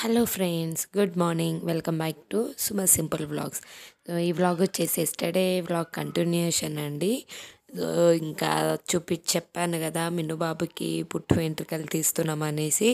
hello friends good morning welcome back to Suma simple vlogs so ఈ vlog వచ్చేసి yesterday vlog continuation అండి so ఇంకా చూపి చెప్పాను కదా మిన్ను బాబుకి పుట్టు వెంట్రుకలు తీస్తున్నాం అనేసి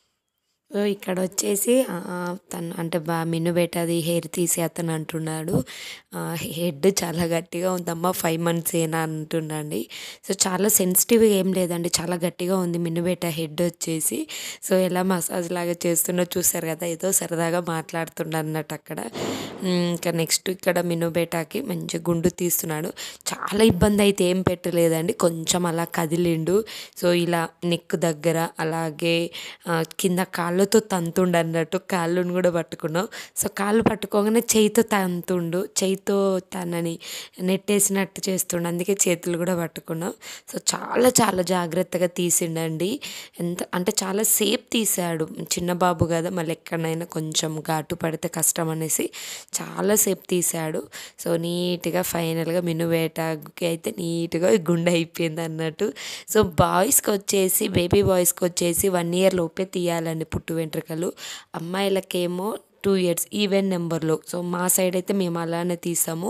సో ఇక్కడ వచ్చేసి ఆ, తను అంటే బా మిన్ను పెట్టది హెయిర్ తీసి అతను అంటున్నాడు హెడ్ చాలా గట్టిగా ఉందమ్మా ఫైవ్ మంత్స్ ఏనా అంటుండండి సో చాలా సెన్సిటివ్ ఏం లేదండి చాలా గట్టిగా ఉంది మిన్ను బెట్ట హెడ్ వచ్చేసి సో ఎలా మసాజ్ లాగా చేస్తున్నో చూసారు కదా ఏదో సరదాగా మాట్లాడుతుండ అన్నట్టు అక్కడ ఉమ్, ఇంకా నెక్స్ట్ ఇక్కడ మిన్ను బేటాకి మంచి గుండు తీస్తున్నాడు చాలా ఇబ్బంది అయితే ఏం పెట్టలేదండి కొంచెం అలా కదిలిండు సో ఇలా నెక్ దగ్గర అలాగే ఆ, కింద కాళ్ళతో తంతుండు అన్నట్టు కాళ్ళను కూడా పట్టుకున్నాం సో కాళ్ళు పట్టుకోగానే చేయితో తంతుండు చేయితో తనని నెట్టేసినట్టు చేస్తుండు అందుకే చేతులు కూడా పట్టుకున్నాం సో చాలా చాలా జాగ్రత్తగా తీసిండండి ఎంత అంటే చాలా సేపు తీసాడు చిన్న బాబు కదా మళ్ళీ ఎక్కడైనా కొంచెం ఘాటు పడితే కష్టం అనేసి చాలాసేపు తీసాడు సో నీట్గా ఫైనల్గా మినువేటకి అయితే నీట్గా గుండె అయిపోయింది అన్నట్టు సో బాయ్స్కి వచ్చేసి బేబీ బాయ్స్కి వచ్చేసి వన్ ఇయర్ లోపే తీయాలండి పుట్టు వెంట్రుకలు అమ్మాయిలకేమో టూ ఇయర్స్ ఈవెన్ నెంబర్లో సో మా సైడ్ అయితే మేము అలానే తీసాము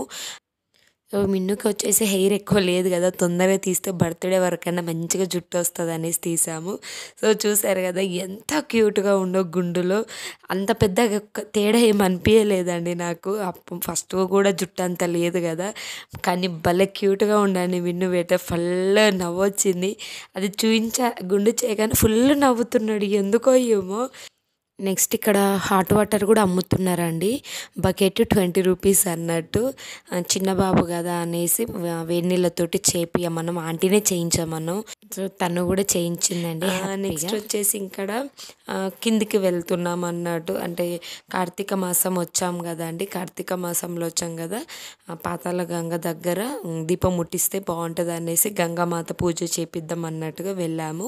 సో మిన్నుకి వచ్చేసి హెయిర్ ఎక్కువ లేదు కదా తొందరగా తీస్తే బర్త్డే వరకైనా మంచిగా జుట్టు వస్తుంది అనేసి తీసాము సో చూసారు కదా ఎంత క్యూట్గా ఉండో గుండులో అంత పెద్దగా ఒక్క తేడా ఏం అనిపించలేదండి నాకు అప్పు ఫస్ట్ కూడా జుట్టు అంత లేదు కదా కానీ భలే క్యూట్గా ఉండండి మిన్ను వేట ఫుల్ నవ్వొచ్చింది అది చూయించా గుండు చేయగానే ఫుల్ నవ్వుతున్నాడు ఎందుకో ఏమో నెక్స్ట్ ఇక్కడ హాట్ వాటర్ కూడా అమ్ముతున్నారండి బకెట్ ట్వంటీ రూపీస్ అన్నట్టు ఆ, చిన్న బాబు కదా అనేసి వే- వేడి నీళ్ళతోటి చేపియమన్నాం ఆంటీనే చేయించామన్నాం సో తను కూడా చేయించిందండి నెక్స్ట్ వచ్చేసి ఇక్కడ ఆ, కిందికి వెళ్తున్నాం అన్నట్టు అంటే కార్తీక మాసం వచ్చాం కదా అండి కార్తీక మాసంలో వచ్చాం కదా ఆ, పాతాళ గంగ దగ్గర ఉమ్, దీపం ముట్టిస్తే బాగుంటుంది అనేసి గంగామాత పూజ చేపిద్దాం అన్నట్టుగా వెళ్ళాము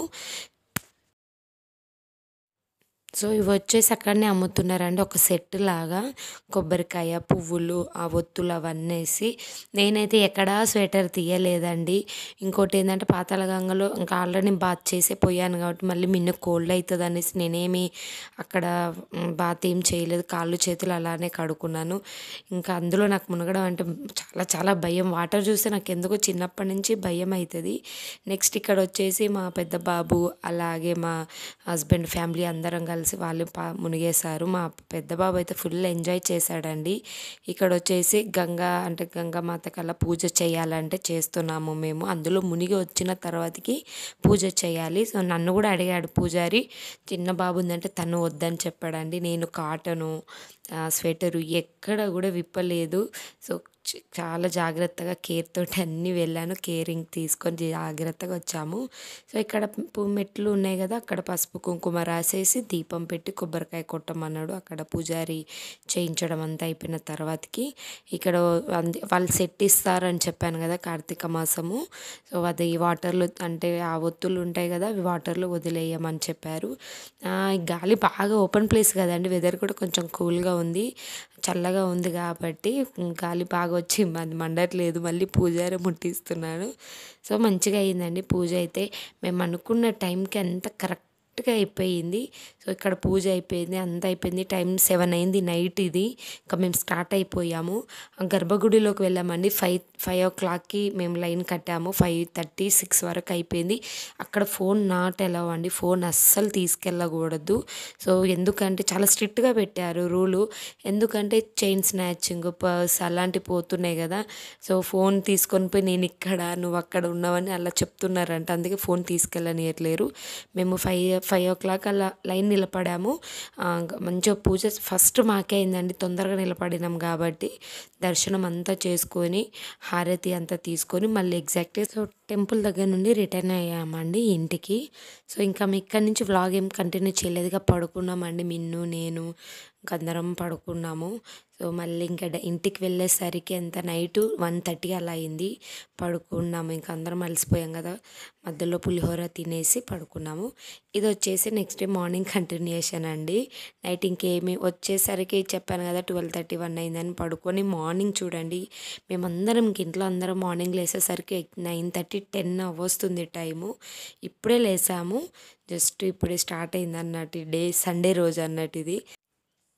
సో ఇవి వచ్చేసి అక్కడనే అమ్ముతున్నారండి ఒక సెట్ లాగా కొబ్బరికాయ పువ్వులు ఆ ఒత్తులు అవన్నీ వేసి నేనైతే ఎక్కడా స్వెటర్ తీయలేదండి ఇంకోటి ఏంటంటే పాతాళ గంగలో ఇంకా ఆల్రెడీ బాత్ చేసే పోయాను కాబట్టి మళ్ళీ మిన్న కోల్డ్ అవుతుంది అనేసి నేనేమి అక్కడ మ్, బాత్ ఏం చేయలేదు కాళ్ళు చేతులు అలానే కడుక్కున్నాను ఇంకా అందులో నాకు మునగడం అంటే చాలా చాలా భయం వాటర్ చూస్తే నాకు ఎందుకో చిన్నప్పటి నుంచి భయం అవుతుంది నెక్స్ట్ ఇక్కడ వచ్చేసి మా పెద్ద బాబు అలాగే మా హస్బెండ్ ఫ్యామిలీ అందరం కలిసి వాళ్ళు పా మునిగేశారు మా పెద్ద బాబు అయితే ఫుల్ ఎంజాయ్ చేశాడండి ఇక్కడ వచ్చేసి గంగా అంటే గంగామాత కల్లా పూజ చేయాలంటే చేస్తున్నాము మేము అందులో మునిగి వచ్చిన తర్వాతకి పూజ చేయాలి సో నన్ను కూడా అడిగాడు పూజారి చిన్న బాబు ఉందంటే తను వద్దని చెప్పాడండి నేను కాటను ఆ, స్వెటరు ఎక్కడ కూడా విప్పలేదు సో చ- చాలా జాగ్రత్తగా కేర్ తోటి అన్నీ వెళ్ళాను కేరింగ్ తీసుకొని జాగ్రత్తగా వచ్చాము సో ఇక్కడ పూ మెట్లు ఉన్నాయి కదా అక్కడ పసుపు కుంకుమ రాసేసి దీపం పెట్టి కొబ్బరికాయ కొట్టమన్నాడు అక్కడ పూజారి చేయించడం అంతా అయిపోయిన తర్వాతకి ఇక్కడ అంది వాళ్ళు సెట్ ఇస్తారని చెప్పాను కదా కార్తీక మాసము సో అది వాటర్లో అంటే ఆ ఒత్తులు ఉంటాయి కదా అవి వాటర్లో వదిలేయమని చెప్పారు ఆ, ఈ గాలి బాగా ఓపెన్ ప్లేస్ కదండి వెదర్ కూడా కొంచెం కూల్గా ఉంది చల్లగా ఉంది కాబట్టి గాలి బాగా వచ్చి అది మండట్లేదు మళ్ళీ పూజారి ముట్టిస్తున్నాడు సో మంచిగా అయిందండి పూజ అయితే మేము అనుకున్న టైంకి అంత కరెక్ట్గా అయిపోయింది సో ఇక్కడ పూజ అయిపోయింది అంత అయిపోయింది టైం సెవెన్ అయింది నైట్ ఇది ఇంకా మేము స్టార్ట్ అయిపోయాము ఆ గర్భగుడిలోకి వెళ్ళామండి ఫైవ్ ఫైవ్ ఓ క్లాక్కి మేము లైన్ కట్టాము ఫైవ్ థర్టీ సిక్స్ వరకు అయిపోయింది అక్కడ ఫోన్ నాట్ ఎలా అండి ఫోన్ అస్సలు తీసుకెళ్ళకూడదు సో ఎందుకంటే చాలా స్ట్రిక్ట్గా పెట్టారు రూలు ఎందుకంటే చైన్ స్నాచింగ్ పర్స్ అలాంటివి పోతున్నాయి కదా సో ఫోన్ తీసుకొని పోయి నేను ఇక్కడ నువ్వు అక్కడ ఉన్నావని అలా చెప్తున్నారంట అందుకే ఫోన్ తీసుకెళ్ళనియట్లేరు మేము ఫైవ్ ఫైవ్ ఓ క్లాక్ అలా లైన్ నిలబడాము ఆ, మంచిగా పూజ ఫస్ట్ మాకే అయిందండి తొందరగా నిలబడినాం కాబట్టి దర్శనం అంతా చేసుకొని హారతి అంతా తీసుకొని మళ్ళీ ఎగ్జాక్ట్గా సో టెంపుల్ దగ్గర నుండి రిటర్న్ అయ్యామండి ఇంటికి సో ఇంకా మేము ఇక్కడి నుంచి వ్లాగ్ ఏం కంటిన్యూ చేయలేదుగా పడుకున్నామండి మిన్ను నేను ఇంకా అందరం పడుకున్నాము సో మళ్ళీ ఇంకా డ- ఇంటికి వెళ్ళేసరికి ఎంత నైట్ వన్ థర్టీ అలా అయింది పడుకున్నాము ఇంకా అందరం అలసిపోయాం కదా మధ్యలో పులిహోర తినేసి పడుకున్నాము ఇది వచ్చేసి నెక్స్ట్ డే మార్నింగ్ కంటిన్యూషన్ అండి నైట్ ఇంకేమి వచ్చేసరికి చెప్పాను కదా ట్వెల్వ్ థర్టీ వన్ అయిందని పడుకొని మార్నింగ్ చూడండి మేమందరం ఇంక ఇంట్లో అందరం మార్నింగ్ లేసేసరికి నైన్ థర్టీ టెన్ అవ్వస్తుంది టైము ఇప్పుడే లేసాము జస్ట్ ఇప్పుడే స్టార్ట్ అయింది అన్నట్టు డే సండే రోజు అన్నట్టు ఇది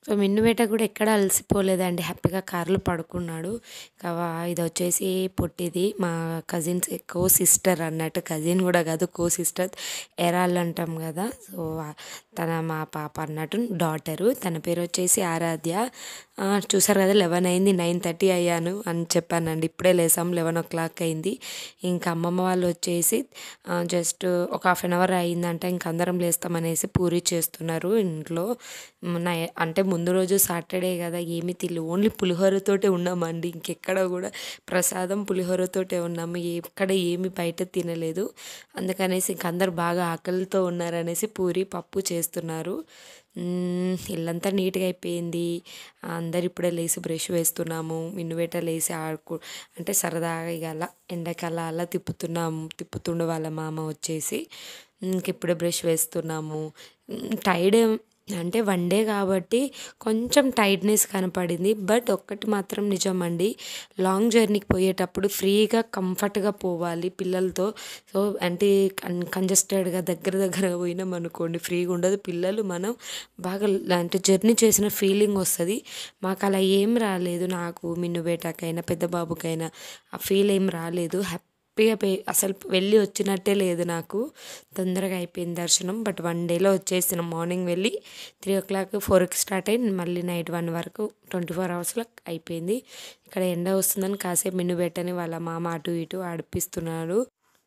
సో మిన్నువేట కూడా ఎక్కడ అలసిపోలేదండి హ్యాపీగా కార్లో పడుకున్నాడు కావా ఇది వచ్చేసి పొట్టిది మా కజిన్స్ కో సిస్టర్ అన్నట్టు కజిన్ కూడా కాదు కో సిస్టర్ ఎరాళ్ళు అంటాం కదా సో తన మా పాప అన్నట్టు డాటరు తన పేరు వచ్చేసి ఆరాధ్య ఆ, చూసారు కదా లెవెన్ అయింది నైన్ థర్టీ అయ్యాను అని చెప్పానండి ఇప్పుడే లేసాం లెవెన్ ఓ క్లాక్ అయింది ఇంకా అమ్మమ్మ వాళ్ళు వచ్చేసి జస్ట్ ఒక హాఫ్ అన్ అవర్ అయిందంట ఇంక అందరం లేస్తామనేసి పూరి చేస్తున్నారు ఇంట్లో మ్, నా అంటే ముందు రోజు సాటర్డే కదా ఏమి తిల్లు ఓన్లీ పులిహోరతోటే ఉన్నామండి ఇంకెక్కడ కూడా ప్రసాదం పులిహోరతోటే ఉన్నాము ఎక్కడ ఏమి బయట తినలేదు అందుకనేసి ఇంక అందరు బాగా ఆకలితో ఉన్నారనేసి పూరి పప్పు చేస్తున్నారు మ్మ్, ఇల్లంతా నీట్గా అయిపోయింది అందరు ఇప్పుడే లేచి బ్రష్ వేస్తున్నాము మిన్నువేట లేచి ఆడుకు అంటే సరదాగా ఇక అలా ఎండాకాలం అలా తిప్పుతున్నాము తిప్పుతుండే వాళ్ళ మామ వచ్చేసి ఇంక ఇప్పుడే బ్రష్ వేస్తున్నాము టైడ్ అంటే వన్ డే కాబట్టి కొంచెం టైట్నెస్ కనపడింది బట్ ఒక్కటి మాత్రం నిజమండి లాంగ్ జర్నీకి పోయేటప్పుడు ఫ్రీగా కంఫర్ట్గా పోవాలి పిల్లలతో సో అంటే కంజెస్టెడ్గా దగ్గర దగ్గరగా పోయినాం అనుకోండి ఫ్రీగా ఉండదు పిల్లలు మనం బాగా అంటే జర్నీ చేసిన ఫీలింగ్ వస్తుంది మాకు అలా ఏం రాలేదు నాకు మిన్ను బేటాకైనా పెద్ద బాబుకైనా ఆ ఫీల్ ఏం రాలేదు హ్యాపీగా పే అసలు వెళ్ళి వచ్చినట్టే లేదు నాకు తొందరగా అయిపోయింది దర్శనం బట్ వన్ డేలో వచ్చేసినాం మార్నింగ్ వెళ్ళి త్రీ ఓ క్లాక్ ఫోర్కి స్టార్ట్ అయ్యి మళ్ళీ నైట్ వన్ వరకు ట్వంటీ ఫోర్ అవర్స్లో అయిపోయింది ఇక్కడ ఎండ వస్తుందని కాసేపు మిన్ను పెట్టని వాళ్ళ మామ అటు ఇటు ఆడిపిస్తున్నారు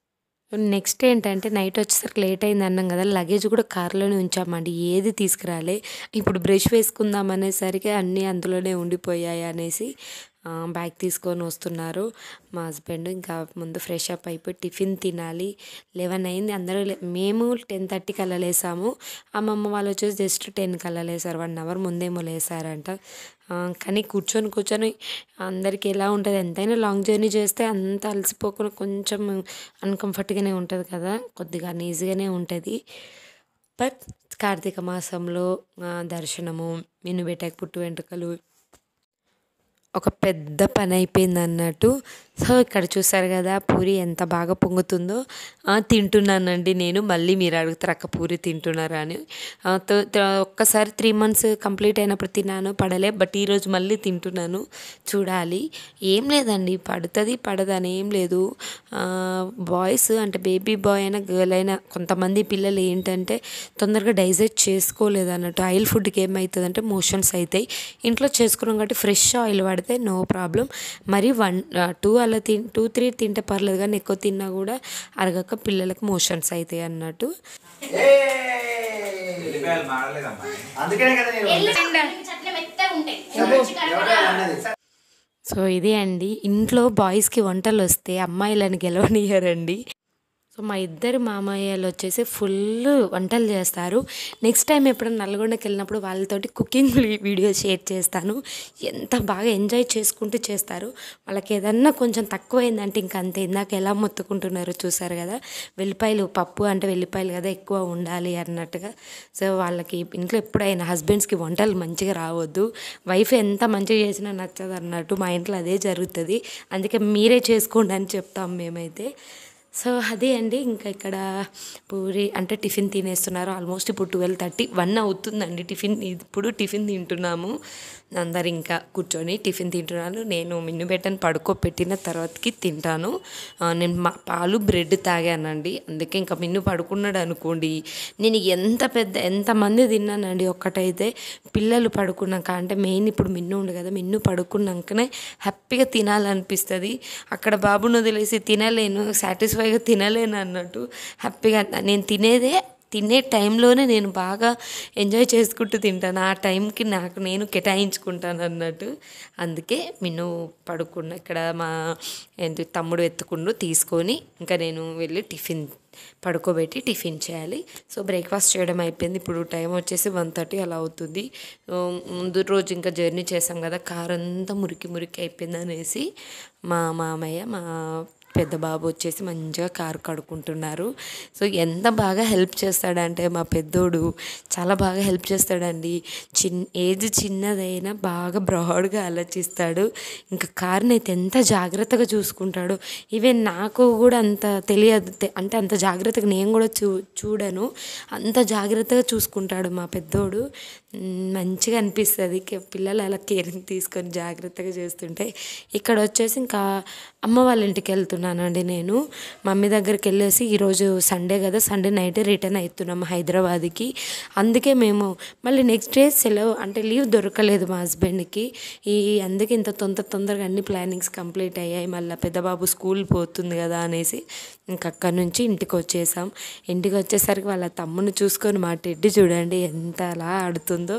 నెక్స్ట్ ఏంటంటే నైట్ వచ్చేసరికి లేట్ అయింది అన్నాం కదా లగేజ్ కూడా కార్లోనే ఉంచామండి ఏది తీసుకురాలే ఇప్పుడు బ్రష్ వేసుకుందాం అనేసరికి అన్నీ అందులోనే ఉండిపోయాయి అనేసి ఆ, బ్యాగ్ తీసుకొని వస్తున్నారు మా హస్బెండ్ ఇంకా ముందు ఫ్రెష్ అప్ అయిపోయి టిఫిన్ తినాలి లెవెన్ అయింది అందరూ లే- మేము టెన్ థర్టీకి అలా లేసాము అమ్మమ్మ వాళ్ళు వచ్చేసి జస్ట్ టెన్ కల్లా లేసారు వన్ అవర్ ముందేమో లేసారంట ఆ, కానీ కూర్చొని కూర్చొని అందరికీ ఎలా ఉంటుంది ఎంతైనా లాంగ్ జర్నీ చేస్తే అంత అలసిపోకుండా కొంచెం అన్కంఫర్ట్గానే ఉంటుంది కదా కొద్దిగా ఈజీగానే ఉంటుంది బట్ కార్తీక మాసంలో ఆ, దర్శనము మిన్నుబెట్టకు పుట్టు వెంట్రుకలు ఒక పెద్ద పని అయిపోయింది అన్నట్టు సో ఇక్కడ చూసారు కదా పూరి ఎంత బాగా పొంగుతుందో ఆ, తింటున్నానండి నేను మళ్ళీ మీరు అడుగుతారు అక్క పూరి తింటున్నారా అని ఆ, త- త- ఒక్కసారి త్రీ మంత్స్ కంప్లీట్ అయినప్పుడు తిన్నాను పడలే బట్ ఈరోజు మళ్ళీ తింటున్నాను చూడాలి ఏం లేదండి పడుతుంది పడదని ఏం లేదు బాయ్స్ అంటే బేబీ బాయ్ అయినా గర్ల్ అయినా కొంతమంది పిల్లలు ఏంటంటే తొందరగా డైజెస్ట్ చేసుకోలేదు అన్నట్టు ఆయిల్ ఫుడ్కి ఏమవుతుందంటే మోషన్స్ అవుతాయి ఇంట్లో చేసుకున్నాం కాబట్టి ఫ్రెష్ ఆయిల్ వాడితే నో ప్రాబ్లం మరి వన్ టూ అలా తిన్ టూ త్రీ తింటే పర్లేదు కానీ ఎక్కువ తిన్నా కూడా అరగక పిల్లలకు మోషన్స్ అవుతాయి అన్నట్టు ఎల్లిపాయలు మాడలేదమ్మా అందుకనే కదా నేను ఎల్లు చట్నీ మెత్తగా ఉంటాయి ఎవరో అన్నది సో ఇది అండి ఇంట్లో బాయ్స్కి వంటలు వస్తే అమ్మాయిలను గెలవనియరండి సో మా ఇద్దరు మామయ్యలు వచ్చేసి ఫుల్ వంటలు చేస్తారు నెక్స్ట్ టైం ఎప్పుడైనా నల్గొండకి వెళ్ళినప్పుడు వాళ్ళతోటి కుకింగ్ వీడియో షేర్ చేస్తాను ఎంత బాగా ఎంజాయ్ చేసుకుంటూ చేస్తారు వాళ్ళకి ఏదన్నా కొంచెం తక్కువైందంటే ఇంక అంతే ఇందాక ఎలా మొత్తుకుంటున్నారో చూసారు కదా వెల్లిపాయలు పప్పు అంటే వెల్లిపాయలు కదా ఎక్కువ ఉండాలి అన్నట్టుగా సో వాళ్ళకి ఇంట్లో ఎప్పుడైనా హస్బెండ్స్కి వంటలు మంచిగా రావద్దు వైఫ్ ఎంత మంచిగా చేసినా నచ్చదు అన్నట్టు మా ఇంట్లో అదే జరుగుతుంది అందుకే మీరే చేసుకోండి అని చెప్తాం మేమైతే సో అదే అండి ఇంకా ఇక్కడ పూరి అంటే టిఫిన్ తినేస్తున్నారు ఆల్మోస్ట్ ఇప్పుడు ట్వెల్వ్ థర్టీ వన్ అవుతుందండి టిఫిన్ ఇప్పుడు టిఫిన్ తింటున్నాము అందరు ఇంకా కూర్చొని టిఫిన్ తింటున్నాను నేను మిన్ను పెట్టని పడుకోబెట్టిన తర్వాతకి తింటాను ఆ, నేను మా పాలు బ్రెడ్ తాగానండి అందుకే ఇంకా మిన్ను పడుకున్నాడు అనుకోండి నేను ఎంత పెద్ద ఎంతమంది తిన్నానండి ఒక్కటైతే పిల్లలు పడుకున్నాక అంటే మెయిన్ ఇప్పుడు మిన్ను ఉండు కదా మిన్ను పడుకున్నాకనే హ్యాపీగా తినాలనిపిస్తుంది అక్కడ బాబును వదిలేసి తినలేను సాటిస్ఫైగా తినలేను అన్నట్టు హ్యాపీగా నేను తినేదే తినే టైంలోనే నేను బాగా ఎంజాయ్ చేసుకుంటూ తింటాను ఆ టైంకి నాకు నేను కేటాయించుకుంటాను అన్నట్టు అందుకే మిన్ను పడుకున్న ఇక్కడ మా ఏంటి తమ్ముడు ఎత్తుకుండు తీసుకొని ఇంకా నేను వెళ్ళి టిఫిన్ పడుకోబెట్టి టిఫిన్ చేయాలి సో బ్రేక్ఫాస్ట్ చేయడం అయిపోయింది ఇప్పుడు టైం వచ్చేసి వన్ థర్టీ అలా అవుతుంది సో ముందు రోజు ఇంకా జర్నీ చేసాం కదా కార్ అంతా మురికి మురికి అయిపోయింది అనేసి మా మామయ్య మా పెద్ద బాబు వచ్చేసి మంచిగా కారు కడుక్కుంటున్నారు సో ఎంత బాగా హెల్ప్ చేస్తాడంటే మా పెద్దోడు చాలా బాగా హెల్ప్ చేస్తాడండి చిన్న ఏజ్ చిన్నదైనా బాగా బ్రాడ్గా ఆలోచిస్తాడు ఇంకా కార్ని అయితే ఎంత జాగ్రత్తగా చూసుకుంటాడు ఈవెన్ నాకు కూడా అంత తెలియదు తె- అంటే అంత జాగ్రత్తగా నేను కూడా చూ చూడను అంత జాగ్రత్తగా చూసుకుంటాడు మా పెద్దోడు మ్, మంచిగా అనిపిస్తుంది కే- పిల్లలు అలా కేరింగ్ తీసుకొని జాగ్రత్తగా చేస్తుంటే ఇక్కడ వచ్చేసి ఇంకా అమ్మ వాళ్ళ ఇంటికి వెళ్తున్నానండి నేను మమ్మీ దగ్గరికి వెళ్ళేసి ఈరోజు సండే కదా సండే నైట్ రిటర్న్ అవుతున్నాము హైదరాబాద్కి అందుకే మేము మళ్ళీ నెక్స్ట్ డే సెలవు అంటే లీవ్ దొరకలేదు మా హస్బెండ్కి ఈ అందుకే ఇంత తొందర తొందరగా అన్ని ప్లానింగ్స్ కంప్లీట్ అయ్యాయి మళ్ళీ పెద్ద బాబు స్కూల్ పోతుంది కదా అనేసి ఇంక అక్కడి నుంచి ఇంటికి వచ్చేసాం ఇంటికి వచ్చేసరికి వాళ్ళ తమ్ముని చూసుకొని మా టెడ్డి చూడండి ఎంత అలా ఆడుతుందో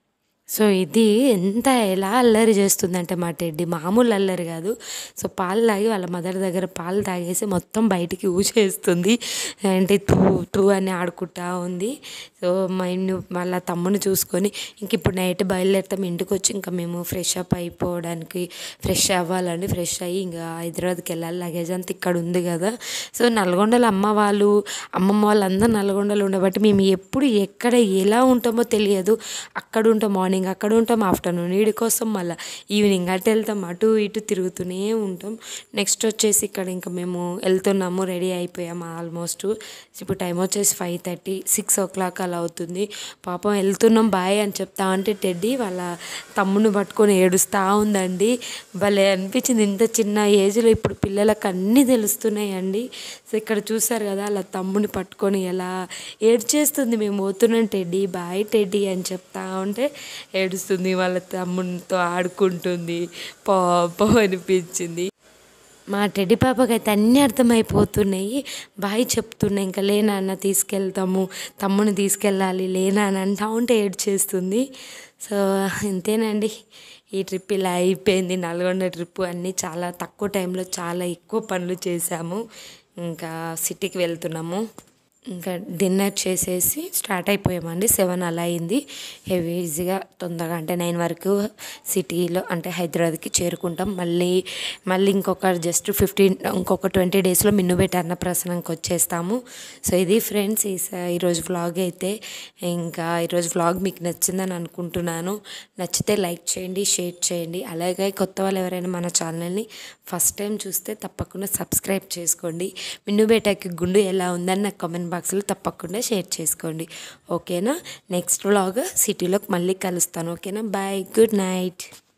సో ఇది ఎంత ఎలా అల్లరి చేస్తుందంటే మా టెడ్డి మామూలు అల్లరి కాదు సో పాలు తాగి వాళ్ళ మదర్ దగ్గర పాలు తాగేసి మొత్తం బయటికి ఊసేస్తుంది అంటే టూ టూ అని ఆడుకుంటా ఉంది సో మైండ్ వాళ్ళ తమ్ముని చూసుకొని ఇంక ఇప్పుడు నైట్ బయలుదేరుతాం ఇంటికి వచ్చి ఇంకా మేము ఫ్రెష్ అప్ అయిపోవడానికి ఫ్రెష్ అవ్వాలండి ఫ్రెష్ అయ్యి ఇంకా హైదరాబాద్కి వెళ్ళాలి లగేజ్ అంతా ఇక్కడ ఉంది కదా సో నల్గొండలో అమ్మ వాళ్ళు అమ్మమ్మ వాళ్ళందరూ నల్గొండలో ఉండబట్టి మేము ఎప్పుడు ఎక్కడ ఎలా ఉంటామో తెలియదు అక్కడ ఉంటాం మార్నింగ్ అక్కడ ఉంటాం ఆఫ్టర్నూన్ వీడి కోసం మళ్ళీ ఈవినింగ్ అటు వెళ్తాం అటు ఇటు తిరుగుతూనే ఉంటాం నెక్స్ట్ వచ్చేసి ఇక్కడ ఇంకా మేము వెళ్తున్నాము రెడీ అయిపోయాము ఆల్మోస్ట్ ఇప్పుడు టైం వచ్చేసి five thirty six o'clock అలా అవుతుంది పాపం వెళ్తున్నాం బాయ్ అని చెప్తా అంటే టెడ్డీ వాళ్ళ తమ్ముని పట్టుకొని ఏడుస్తూ ఉందండి భలే అనిపించింది ఇంత చిన్న ఏజ్లో ఇప్పుడు పిల్లలకు అన్నీ తెలుస్తున్నాయండి సో ఇక్కడ చూసారు కదా అలా తమ్ముని పట్టుకొని ఎలా ఏడ్చేస్తుంది మేము పోతున్నాం టెడ్డీ బాయ్ టెడ్డీ అని చెప్తా ఉంటే ఏడుస్తుంది వాళ్ళ తమ్మునితో ఆడుకుంటుంది పాపం అనిపించింది మా టెడ్డి పాపకి అయితే అన్నీ అర్థమైపోతున్నాయి బాయ్ చెప్తున్నాయి ఇంకా లేనా అన్న తీసుకెళ్తాము తమ్ముని తీసుకెళ్ళాలి లేనా అని అంటా ఉంటే ఏడ్చేస్తుంది సో ఇంతేనండి ఈ ట్రిప్ ఇలా అయిపోయింది నల్గొండ ట్రిప్ అన్నీ చాలా తక్కువ టైంలో చాలా ఎక్కువ పనులు చేశాము ఇంకా సిటీకి వెళ్తున్నాము ఇంకా డిన్నర్ చేసేసి స్టార్ట్ అయిపోయామండి సెవెన్ అలా అయింది హెవీ ఈజీగా తొందరగా అంటే నైన్ వరకు సిటీలో అంటే హైదరాబాద్కి చేరుకుంటాం మళ్ళీ మళ్ళీ ఇంకొక జస్ట్ ఫిఫ్టీన్ ఇంకొక ట్వంటీ డేస్లో మిన్నుబెట్టి అన్నప్రసనంకి వచ్చేస్తాము సో ఇది ఫ్రెండ్స్ ఈ స- ఈరోజు వ్లాగ్ అయితే ఇంకా ఈరోజు వ్లాగ్ మీకు నచ్చిందని అనుకుంటున్నాను నచ్చితే లైక్ చేయండి షేర్ చేయండి అలాగే కొత్త వాళ్ళు ఎవరైనా మన ఛానల్ని ఫస్ట్ టైం చూస్తే తప్పకుండా సబ్స్క్రైబ్ చేసుకోండి మిన్నుబేటకి గుండు ఎలా ఉందని నాకు కామెంట్ బాక్స్లో తప్పకుండా షేర్ చేసుకోండి ఓకేనా నెక్స్ట్ వ్లాగ్ సిటీలోకి మళ్ళీ కలుస్తాను ఓకేనా బాయ్ గుడ్ నైట్